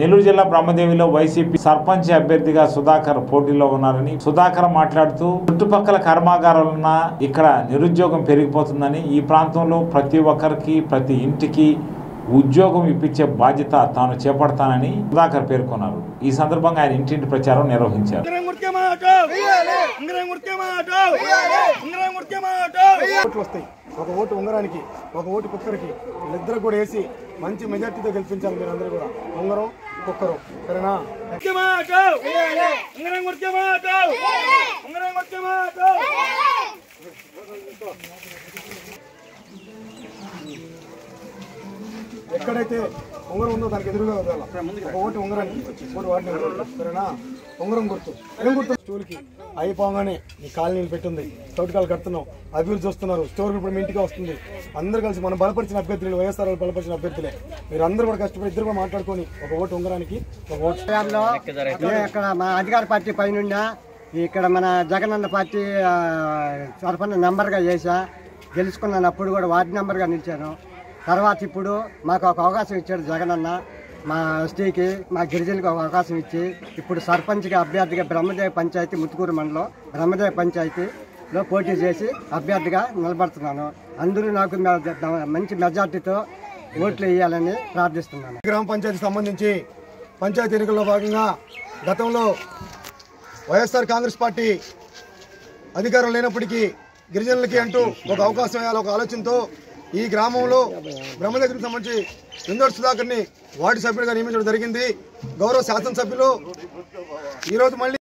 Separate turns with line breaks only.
నెల్లూరు జిల్లా బ్రహ్మదేవిలో వైసీపీ సర్పంచ్ అభ్యర్థిగా సుధాకర్ పోటీలో ఉన్నారని సుధాకర్ మాట్లాడుతూ చుట్టుపక్కల కర్మాగారాలున్న ఇక్కడ నిరుద్యోగం పెరిగిపోతుందని ఈ ప్రాంతంలో ప్రతి ఒక్కరికి ప్రతి ఇంటికి ఉద్యోగం ఇప్పించే బాధ్యత తాను చేపడతానని సుధాకర్ పేర్కొన్నారు ఈ సందర్భంగా ఆయన ఇంటింటి ప్రచారం నిర్వహించారు
ఉంగరం గుర్తే మాట ఉంగరం గుర్తే మాట ఉంగరం గుర్తే మాట
ఓట్లు వస్తాయి ఒక ఓటు ఉంగరానికి ఒక ఓటు కుక్కర్కి వీళ్ళిద్దరు కూడా వేసి మంచి మెజార్టీతో గెలిపించాలి మీరు అందరూ కూడా ఉంగరం కుక్కరు సరేనా
గుర్తే మాట ఉంగరం గుర్తే మాట ఉంగరం గుర్తే మాట
ఎక్కడైతే ఉంగరం ఉందో దానికి ఎదురుగా వదలాలి ఒక ఓటు ఉంగరానికి ఓటు వాటిని వదలాలి. సరేనా ఉంగరం గుర్తు ఏం గుర్తు స్టూల్కి అయిపోగానే ఈ కాలనీలు పెట్టింది చౌటకాలు కడుతున్నాం అభివృద్ధి చూస్తున్నారు స్టోర్ ఇప్పుడు మీ ఇంటికి వస్తుంది అందరూ కలిసి మనం బలపరిచిన అభ్యర్థులు వైఎస్ఆర్ వాళ్ళు బలపరిచిన అభ్యర్థులే మీరు అందరూ కూడా కష్టపడి ఇద్దరు కూడా మాట్లాడుకొని ఒక ఓటు ఉంగరానికి ఒక ఓటు
విషయాల్లో నేను ఇక్కడ మా అధికార పార్టీ పైన ఇక్కడ మన జగనన్న పార్టీ ఆ, తరఫున నెంబర్గా చేశా గెలుచుకున్నాను అప్పుడు కూడా వార్డు నెంబర్గా నిలిచాను తర్వాత ఇప్పుడు మాకు ఒక అవకాశం ఇచ్చాడు జగనన్న మా ఎస్టీకి మా గిరిజనులకు ఒక అవకాశం ఇచ్చి ఇప్పుడు సర్పంచ్గా అభ్యర్థిగా బ్రహ్మదేవ పంచాయతీ ముత్తుకూరు మండలం బ్రహ్మదేవ పంచాయతీలో పోటీ చేసి అభ్యర్థిగా నిలబడుతున్నాను అందరూ నాకు మె- మంచి మెజార్టీతో ఓట్లు వేయాలని ప్రార్థిస్తున్నాను
గ్రామ పంచాయతీ సంబంధించి పంచాయతీ ఎన్నికల్లో భాగంగా గతంలో వైఎస్ఆర్ కాంగ్రెస్ పార్టీ అధికారం లేనప్పటికీ గిరిజనులకి అంటూ ఒక అవకాశం ఇవ్వాలి ఒక ఆలోచనతో ఈ గ్రామంలో బ్రహ్మదగ్రికి సంబంధించి ఇందోర్ సుధాకర్ని వార్డు సభ్యుడిగా నియమించడం జరిగింది గౌరవ శాసనసభ్యులు ఈరోజు మళ్ళీ